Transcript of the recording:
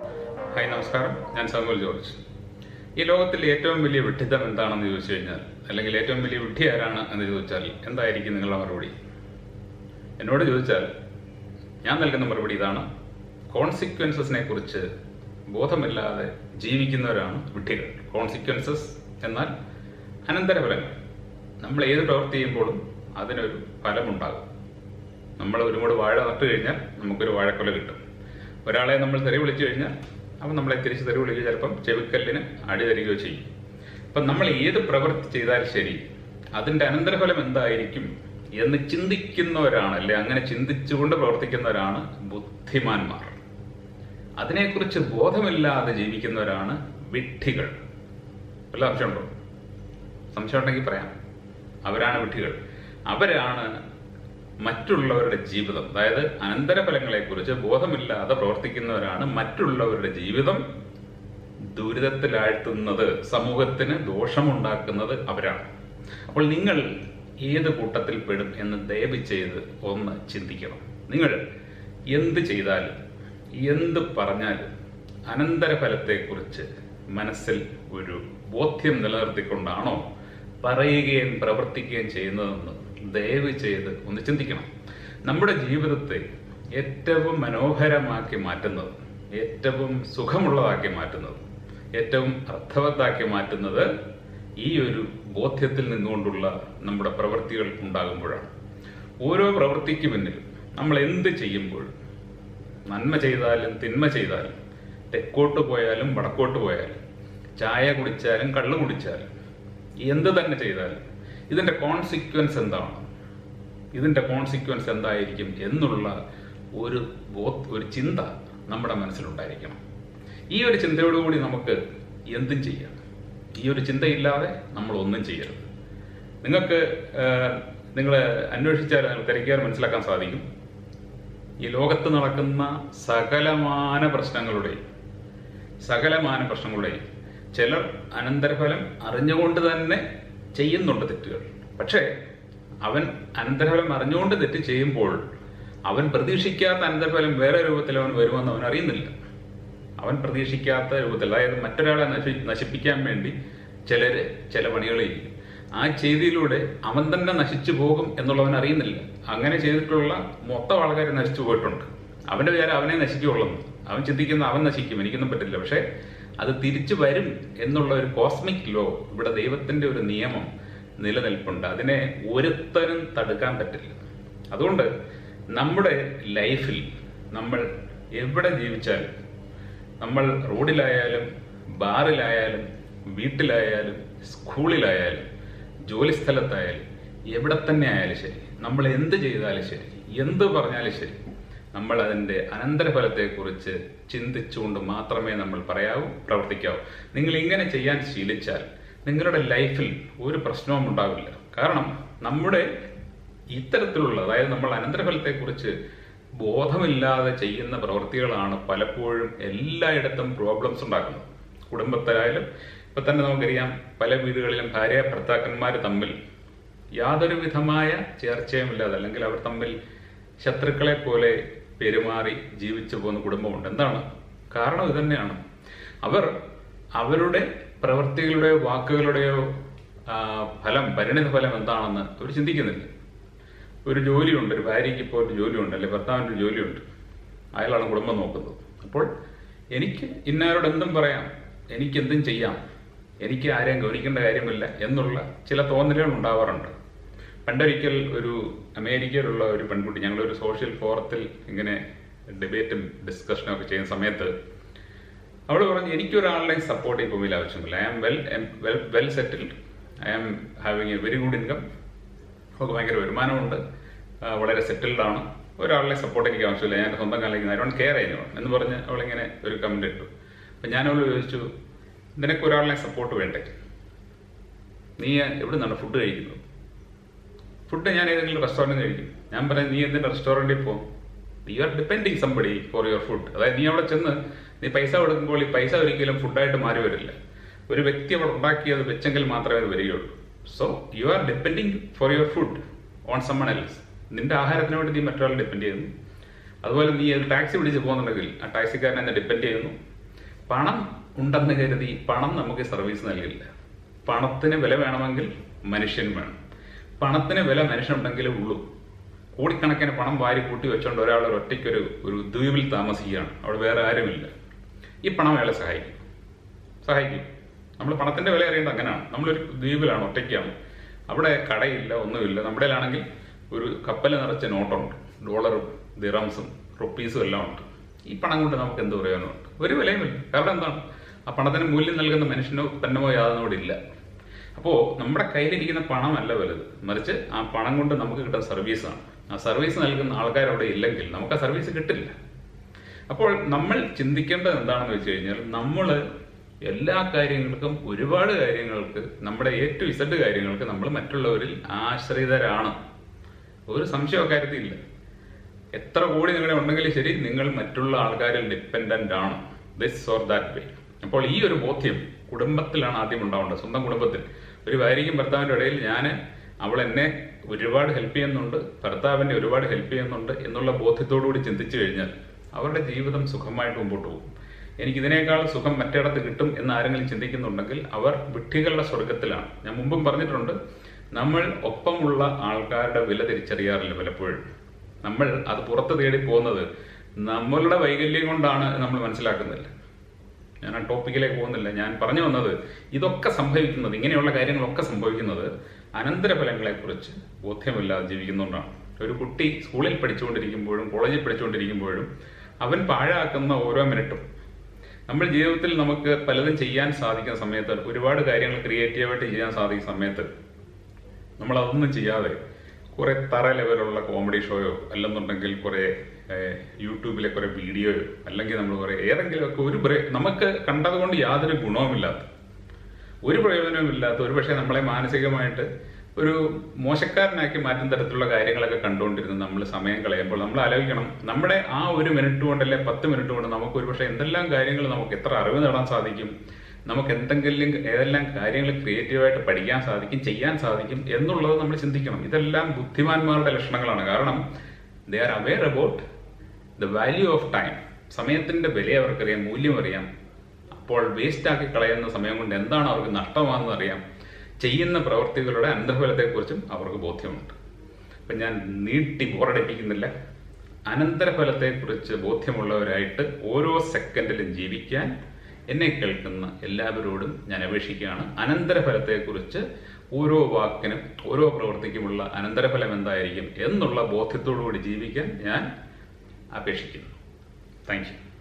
hi നമസ്കാരം ഞാൻ Samuel George ഈ ലോകത്തിൽ ഏറ്റവും വലിയ വിഡ്ഢിത്തം എന്താണെന്ന് ചോദിച്ചു കഴിഞ്ഞാൽ അല്ലെങ്കിൽ ഏറ്റവും വലിയ വിഡ്ഢി ആരാണ് എന്ന് ചോദിച്ചാൽ എന്തായിരിക്കും നിങ്ങളുടെ മറുപടി എന്നോട് ചോദിച്ചാൽ ഞാൻ നൽകുന്ന മറുപടി ഇതാണ് കോൺസിക്വൻസസിനെ കുറിച്ച് ബോധമില്ലാതെ ജീവിക്കുന്നവരാണ് വിഡ്ഢികൾ കോൺസിക്വൻസസ് എന്നാൽ അനന്തരഫലങ്ങൾ നമ്മൾ ഏത് പ്രവൃത്തി ചെയ്യുമ്പോഴും അതിനൊരു ഫലമുണ്ടാകും നമ്മൾ ഒരു മൂട് വാഴ നട്ടു കഴിഞ്ഞാൽ നമുക്കൊരു വാഴക്കൊല കിട്ടും ഒരാളെ നമ്മൾ തെറി വിളിച്ചു കഴിഞ്ഞാൽ അവൻ നമ്മളെ തിരിച്ച് തെറി വിളിക്കുക ചിലപ്പം ചെവിക്കല്ലിന് അടി തരികയോ ചെയ്യും അപ്പം നമ്മൾ ഏത് പ്രവൃത്തി ചെയ്താലും ശരി അതിൻ്റെ അനന്തരഫലം എന്തായിരിക്കും എന്ന് ചിന്തിക്കുന്നവരാണ് അല്ലെ അങ്ങനെ ചിന്തിച്ചുകൊണ്ട് പ്രവർത്തിക്കുന്നവരാണ് ബുദ്ധിമാന്മാർ അതിനെക്കുറിച്ച് ബോധമില്ലാതെ ജീവിക്കുന്നവരാണ് വിഡ്ഢികൾ വല്ല സംശയമുണ്ടോ സംശയം ഉണ്ടെങ്കിൽ പറയാം അവരാണ് വിഡ്ഢികൾ അവരാണ് മറ്റുള്ളവരുടെ ജീവിതം അതായത് അനന്തരഫലങ്ങളെക്കുറിച്ച് ബോധമില്ലാതെ പ്രവർത്തിക്കുന്നവരാണ് മറ്റുള്ളവരുടെ ജീവിതം ദുരിതത്തിലാഴ്ത്തുന്നത് സമൂഹത്തിന് ദോഷമുണ്ടാക്കുന്നത് അവരാണ് അപ്പോൾ നിങ്ങൾ ഏത് കൂട്ടത്തിൽ പെടും എന്ന് ദയവ് ചെയ്ത് ഒന്ന് ചിന്തിക്കണം നിങ്ങൾ എന്ത് ചെയ്താലും എന്ത് പറഞ്ഞാലും അനന്തരഫലത്തെക്കുറിച്ച് മനസ്സിൽ ഒരു ബോധ്യം നിലനിർത്തിക്കൊണ്ടാണോ പറയുകയും പ്രവർത്തിക്കുകയും ചെയ്യുന്നതെന്ന് ദയവ് ചെയ്ത് ഒന്ന് ചിന്തിക്കണം നമ്മുടെ ജീവിതത്തെ ഏറ്റവും മനോഹരമാക്കി മാറ്റുന്നത് ഏറ്റവും സുഖമുള്ളതാക്കി മാറ്റുന്നത് ഏറ്റവും അർത്ഥവത്താക്കി മാറ്റുന്നത് ഈ ഒരു ബോധ്യത്തിൽ നിന്നുകൊണ്ടുള്ള നമ്മുടെ പ്രവൃത്തികൾ ഉണ്ടാകുമ്പോഴാണ് ഓരോ പ്രവൃത്തിക്ക് പിന്നിലും നമ്മൾ എന്ത് ചെയ്യുമ്പോഴും നന്മ ചെയ്താലും തിന്മ ചെയ്താലും തെക്കോട്ട് പോയാലും വടക്കോട്ട് പോയാലും ചായ കുടിച്ചാലും കള്ള് കുടിച്ചാലും എന്ത് തന്നെ ചെയ്താലും ഇതിൻ്റെ കോൺസിക്വൻസ് എന്താണ് ഇതിൻ്റെ കോൺസിക്വൻസ് എന്തായിരിക്കും എന്നുള്ള ഒരു ബോധ ഒരു ചിന്ത നമ്മുടെ മനസ്സിലുണ്ടായിരിക്കണം ഈ ഒരു ചിന്തയോടുകൂടി നമുക്ക് എന്തും ചെയ്യാം ഈ ഒരു ചിന്തയില്ലാതെ നമ്മൾ ഒന്നും ചെയ്യരുത് നിങ്ങൾക്ക് നിങ്ങൾ അന്വേഷിച്ചാൽ നിങ്ങൾ തിരക്കിയാൽ മനസ്സിലാക്കാൻ സാധിക്കും ഈ ലോകത്ത് നടക്കുന്ന സകലമാന പ്രശ്നങ്ങളുടെയും സകലമാന പ്രശ്നങ്ങളുടെയും ചിലർ അനന്തരഫലം അറിഞ്ഞുകൊണ്ട് തന്നെ ചെയ്യുന്നുണ്ട് തെറ്റുകൾ പക്ഷേ അവൻ അനന്തരഫലം അറിഞ്ഞുകൊണ്ട് തെറ്റ് ചെയ്യുമ്പോൾ അവൻ പ്രതീക്ഷിക്കാത്ത അനന്തരഫലം വേറെ രൂപത്തിൽ അവൻ വരുമെന്ന് അവൻ അറിയുന്നില്ല അവൻ പ്രതീക്ഷിക്കാത്ത രൂപത്തിൽ അതായത് മറ്റൊരാളെ നശി നശിപ്പിക്കാൻ വേണ്ടി ചിലര് ചില പണികൾ ചെയ്യും ആ ചെയ്തിയിലൂടെ അവൻ തന്നെ നശിച്ചു പോകും എന്നുള്ളവൻ അറിയുന്നില്ല അങ്ങനെ ചെയ്തിട്ടുള്ള മൊത്തം ആൾക്കാർ നശിച്ചു പോയിട്ടുണ്ട് അവന്റെ വിചാരം അവനെ നശിക്കുള്ളൂ അവൻ ചിന്തിക്കുന്ന അവൻ നശിക്കും എനിക്കൊന്നും പറ്റില്ല പക്ഷെ അത് തിരിച്ചു വരും എന്നുള്ള ഒരു കോസ്മിക് ലോ ഇവിടെ ദൈവത്തിന്റെ ഒരു നിയമം നിലനിൽപ്പുണ്ട് അതിനെ ഒരുത്തനും തടുക്കാൻ പറ്റില്ല അതുകൊണ്ട് നമ്മുടെ ലൈഫിൽ നമ്മൾ എവിടെ ജീവിച്ചാലും നമ്മൾ റോഡിലായാലും ബാറിലായാലും വീട്ടിലായാലും സ്കൂളിലായാലും ജോലി സ്ഥലത്തായാലും എവിടെ തന്നെ ആയാലും ശരി നമ്മൾ എന്ത് ചെയ്താലും ശരി എന്ത് പറഞ്ഞാലും ശരി നമ്മൾ അതിൻ്റെ അനന്തരഫലത്തെക്കുറിച്ച് ചിന്തിച്ചുകൊണ്ട് മാത്രമേ നമ്മൾ പറയാവൂ പ്രവർത്തിക്കാവൂ നിങ്ങൾ ഇങ്ങനെ ചെയ്യാൻ ശീലിച്ചാൽ നിങ്ങളുടെ ലൈഫിൽ ഒരു പ്രശ്നവും ഉണ്ടാവില്ല കാരണം നമ്മുടെ ഇത്തരത്തിലുള്ള അതായത് നമ്മൾ അനന്തരഫലത്തെക്കുറിച്ച് ബോധമില്ലാതെ ചെയ്യുന്ന പ്രവൃത്തികളാണ് പലപ്പോഴും എല്ലായിടത്തും പ്രോബ്ലംസ് ഉണ്ടാക്കുന്നത് കുടുംബത്തിലായാലും ഇപ്പൊ തന്നെ നമുക്കറിയാം പല വീടുകളിലും ഭാര്യ ഭർത്താക്കന്മാർ തമ്മിൽ യാതൊരു വിധമായ ചേർച്ചയുമില്ലാതെ അല്ലെങ്കിൽ അവർ തമ്മിൽ ശത്രുക്കളെ പോലെ പെരുമാറി ജീവിച്ചു പോകുന്ന കുടുംബമുണ്ട് എന്താണ് കാരണം ഇതുതന്നെയാണ് അവർ അവരുടെ പ്രവൃത്തികളുടെയോ വാക്കുകളുടെയോ ഫലം പരിണിത ഫലം എന്താണെന്ന് അവർ ചിന്തിക്കുന്നില്ല ഒരു ജോലിയുണ്ട് ഒരു ഭാര്യയ്ക്ക് ഇപ്പോൾ ഒരു ജോലിയുണ്ട് അല്ലെങ്കിൽ ഭർത്താവിൻ്റെ ഒരു ജോലിയുണ്ട് അയാളാണ് കുടുംബം നോക്കുന്നത് അപ്പോൾ എനിക്ക് ഇന്നാരോട് എന്തും പറയാം എനിക്ക് എന്തും ചെയ്യാം എനിക്ക് ആരെയും ഗൗനിക്കേണ്ട കാര്യമില്ല എന്നുള്ള ചില തോന്നലുകൾ ഉണ്ടാവാറുണ്ട് പണ്ടൊരിക്കൽ ഒരു അമേരിക്കയിലുള്ള ഒരു പെൺകുട്ടി ഞങ്ങളൊരു സോഷ്യൽ ഫോറത്തിൽ ഇങ്ങനെ ഡിബേറ്റും ഡിസ്കഷനും ഒക്കെ ചെയ്യുന്ന സമയത്ത് അവൾ പറഞ്ഞു എനിക്കൊരാളുടെയും സപ്പോർട്ട് ഈ ഭൂമിയിൽ ആവശ്യമില്ല I am well well well settled I am having a very good income നമുക്ക് ഭയങ്കര വരുമാനമുണ്ട് വളരെ സെറ്റിൽഡ് ആണ് ഒരാളുടെ സപ്പോർട്ട് എനിക്ക് ആവശ്യമില്ല ഞാൻ സ്വന്തം കാലിലേക്ക് ഐ ഡോണ്ട് കെയർ ചെയ്യുന്നു എന്ന് പറഞ്ഞ് അവളിങ്ങനെ ഒരു കമന്റ് ഇട്ടു അപ്പം ഞാൻ അവൾ ചോദിച്ചു നിനക്ക് ഒരാളിനെ സപ്പോർട്ട് വേണ്ടേ നീ എവിടെ നിന്നാണ് ഫുഡ് കഴിക്കുന്നത് ഫുഡ് ഞാൻ ഏതെങ്കിലും റെസ്റ്റോറൻറ്റ് കഴിക്കും ഞാൻ പറയാം നീ എന്തിൻ്റെ റെസ്റ്റോറൻറ്റിൽ പോകും you are depending somebody for your food അതായത് നീ അവിടെ ചെന്ന് നീ പൈസ കൊടുക്കുമ്പോൾ ഈ പൈസ ഒരിക്കലും ഫുഡായിട്ട് മാറി വരില്ല ഒരു വ്യക്തി അവിടെ ഉണ്ടാക്കിയത് വെച്ചെങ്കിൽ മാത്രമേ അത് വരികയുള്ളൂ so you are depending for your food on someone else നിന്റെ ആഹാരത്തിന് വേണ്ടി നീ മറ്റൊരാളെ ഡിപ്പെൻഡ് ചെയ്യുന്നു അതുപോലെ നീ ഒരു ടാക്സി പിടിച്ച് പോകുന്നുണ്ടെങ്കിൽ ആ ടാക്സിക്കാരനെ എന്നെ ഡിപ്പെൻഡ് ചെയ്യുന്നു പണം ഉണ്ടെന്ന് കരുതി പണം നമുക്ക് സർവീസ് നൽകില്ല പണത്തിന് വില വേണമെങ്കിൽ മനുഷ്യൻ വേണം പണത്തിന് വില മനുഷ്യനുണ്ടെങ്കിലേ ഉള്ളൂ കോടിക്കണക്കിന് പണം വാരി കൂട്ടി വെച്ചുകൊണ്ട് ഒരാൾ ഒരു ഒറ്റയ്ക്കൊരു ഒരു ദ്വീപിൽ താമസിക്കുകയാണ് അവിടെ വേറെ ആരുമില്ല ഈ പണം അയാളെ സഹായിക്കും സഹായിക്കും നമ്മൾ പണത്തിന്റെ വില അറിയേണ്ടത് അങ്ങനെയാണ് നമ്മളൊരു ദ്വീപിലാണ് ഒറ്റയ്ക്കാണ് അവിടെ കടയില്ല ഒന്നുമില്ല നമ്മുടെ ആണെങ്കിൽ ഒരു കപ്പൽ നിറച്ച നോട്ടുണ്ട് ഡോളറും ദിറംസും റുപ്പീസും എല്ലാം ഉണ്ട് ഈ പണം കൊണ്ട് നമുക്ക് എന്ത് പ്രയോജനമുണ്ട് ഒരു വിലയുമില്ല കാരണം എന്താണ് ആ പണത്തിന് മൂല്യം നൽകുന്ന മനുഷ്യനോ തന്നമോ യാതൊന്നും ഇല്ല അപ്പോൾ നമ്മുടെ കയ്യിലിരിക്കുന്ന പണമല്ല വലുത് മറിച്ച് ആ പണം കൊണ്ട് നമുക്ക് കിട്ടുന്ന സർവീസാണ് ആ സർവീസ് നൽകുന്ന ആൾക്കാർ അവിടെ ഇല്ലെങ്കിൽ നമുക്ക് ആ സർവീസ് കിട്ടില്ല അപ്പോൾ നമ്മൾ ചിന്തിക്കേണ്ടത് എന്താണെന്ന് വെച്ച് കഴിഞ്ഞാൽ നമ്മൾ എല്ലാ കാര്യങ്ങൾക്കും ഒരുപാട് കാര്യങ്ങൾക്ക് നമ്മുടെ എ ടു ഇസഡ് കാര്യങ്ങൾക്ക് നമ്മൾ മറ്റുള്ളവരിൽ ആശ്രിതരാണ് ഒരു സംശയം അക്കാര്യത്തിൽ ഇല്ല എത്ര കോടി നിങ്ങളുടെ ഉണ്ടെങ്കിലും ശരി നിങ്ങൾ മറ്റുള്ള ആൾക്കാരിൽ ഡിപ്പെൻഡന്റ് ആണ് ദിസ് ഓർ ദാറ്റ് വേ അപ്പോൾ ഈ ഒരു ബോധ്യം കുടുംബത്തിലാണ് ആദ്യം ഉണ്ടാവേണ്ടത് സ്വന്തം കുടുംബത്തിൽ ഒരു ഭാര്യയ്ക്കും ഭർത്താവിൻ്റെ ഇടയിൽ ഞാൻ അവൾ എന്നെ ഒരുപാട് ഹെൽപ്പ് ചെയ്യുന്നുണ്ട് ഭർത്താവിനെ ഒരുപാട് ഹെൽപ്പ് ചെയ്യുന്നുണ്ട് എന്നുള്ള ബോധ്യത്തോടുകൂടി ചിന്തിച്ചു കഴിഞ്ഞാൽ അവരുടെ ജീവിതം സുഖമായിട്ട് മുമ്പോട്ട് പോകും എനിക്ക് ഇതിനേക്കാൾ സുഖം മറ്റിടത്ത് കിട്ടും എന്ന് ആരെങ്കിലും ചിന്തിക്കുന്നുണ്ടെങ്കിൽ അവർ വിഡ്ഢികളുടെ സ്വർഗത്തിലാണ് ഞാൻ മുമ്പും പറഞ്ഞിട്ടുണ്ട് നമ്മൾ ഒപ്പമുള്ള ആൾക്കാരുടെ വില തിരിച്ചറിയാറില്ല പലപ്പോഴും നമ്മൾ അത് പുറത്ത് തേടി പോകുന്നത് നമ്മളുടെ വൈകല്യം കൊണ്ടാണ് എന്ന് നമ്മൾ മനസ്സിലാക്കുന്നില്ല ഞാൻ ആ ടോപ്പിക്കിലേക്ക് പോകുന്നില്ല ഞാൻ പറഞ്ഞു വന്നത് ഇതൊക്കെ സംഭവിക്കുന്നത് ഇങ്ങനെയുള്ള കാര്യങ്ങളൊക്കെ സംഭവിക്കുന്നത് അനന്തരഫലങ്ങളെക്കുറിച്ച് ബോധ്യമില്ലാതെ ജീവിക്കുന്നതുകൊണ്ടാണ് ഒരു കുട്ടി സ്കൂളിൽ പഠിച്ചുകൊണ്ടിരിക്കുമ്പോഴും കോളേജിൽ പഠിച്ചുകൊണ്ടിരിക്കുമ്പോഴും അവൻ പാഴാക്കുന്ന ഓരോ മിനിറ്റും നമ്മൾ ജീവിതത്തിൽ നമുക്ക് പലതും ചെയ്യാൻ സാധിക്കുന്ന സമയത്ത് ഒരുപാട് കാര്യങ്ങൾ ക്രിയേറ്റീവായിട്ട് ചെയ്യാൻ സാധിക്കുന്ന സമയത്ത് നമ്മൾ അതൊന്നും ചെയ്യാതെ കുറെ തറ ലെവലുള്ള കോമഡി ഷോയോ അല്ലെന്നുണ്ടെങ്കിൽ കുറെ ഏഹ്, യൂട്യൂബിലെ കുറെ വീഡിയോയോ അല്ലെങ്കിൽ നമ്മൾ കുറെ ഏതെങ്കിലുമൊക്കെ ഒരു ബ്രേ- നമുക്ക് കണ്ടതുകൊണ്ട് യാതൊരു ഗുണവുമില്ലാത്ത ഒരു പ്രയോജനവുമില്ലാത്ത ഒരു പക്ഷേ നമ്മളെ മാനസികമായിട്ട് ഒരു മോശക്കാരനാക്കി മാറ്റുന്ന തരത്തിലുള്ള കാര്യങ്ങളൊക്കെ കണ്ടുകൊണ്ടിരുന്ന് നമ്മൾ സമയം കളയുമ്പോൾ നമ്മൾ ആലോചിക്കണം നമ്മുടെ ആ ഒരു മിനിറ്റ് കൊണ്ടല്ലേ പത്ത് മിനിറ്റ് കൊണ്ട് നമുക്ക് ഒരു പക്ഷേ എന്തെല്ലാം കാര്യങ്ങൾ നമുക്ക് എത്ര അറിവ് നേടാൻ സാധിക്കും നമുക്ക് എന്തെങ്കിലും ഏതെല്ലാം കാര്യങ്ങൾ ക്രിയേറ്റീവായിട്ട് പഠിക്കാൻ സാധിക്കും ചെയ്യാൻ സാധിക്കും എന്നുള്ളത് നമ്മൾ ചിന്തിക്കണം ഇതെല്ലാം ബുദ്ധിമാന്മാരുടെ ലക്ഷണങ്ങളാണ് കാരണം they are aware about the value of time സമയത്തിന്റെ വില അവർക്കറിയാം മൂല്യം അറിയാം അപ്പോൾ വേസ്റ്റ് ആക്കി കളയുന്ന സമയം കൊണ്ട് എന്താണ് അവർക്ക് നഷ്ടമാണെന്ന് അറിയാം ചെയ്യുന്ന പ്രവൃത്തികളുടെ അനന്തരഫലത്തെക്കുറിച്ചും അവർക്ക് ബോധ്യമുണ്ട് അപ്പം ഞാൻ നീട്ടി ബോറടിപ്പിക്കുന്നില്ല അനന്തരഫലത്തെക്കുറിച്ച് ബോധ്യമുള്ളവരായിട്ട് ഓരോ സെക്കൻഡിലും ജീവിക്കാൻ എന്നെ കേൾക്കുന്ന എല്ലാവരോടും ഞാൻ അപേക്ഷിക്കുകയാണ് അനന്തരഫലത്തെക്കുറിച്ച് ഓരോ വാക്കിനും ഓരോ പ്രവൃത്തിക്കുമുള്ള അനന്തരഫലം എന്തായിരിക്കും എന്നുള്ള ബോധ്യത്തോടു കൂടി ജീവിക്കാൻ ഞാൻ അപേക്ഷിക്കുന്നു താങ്ക് യു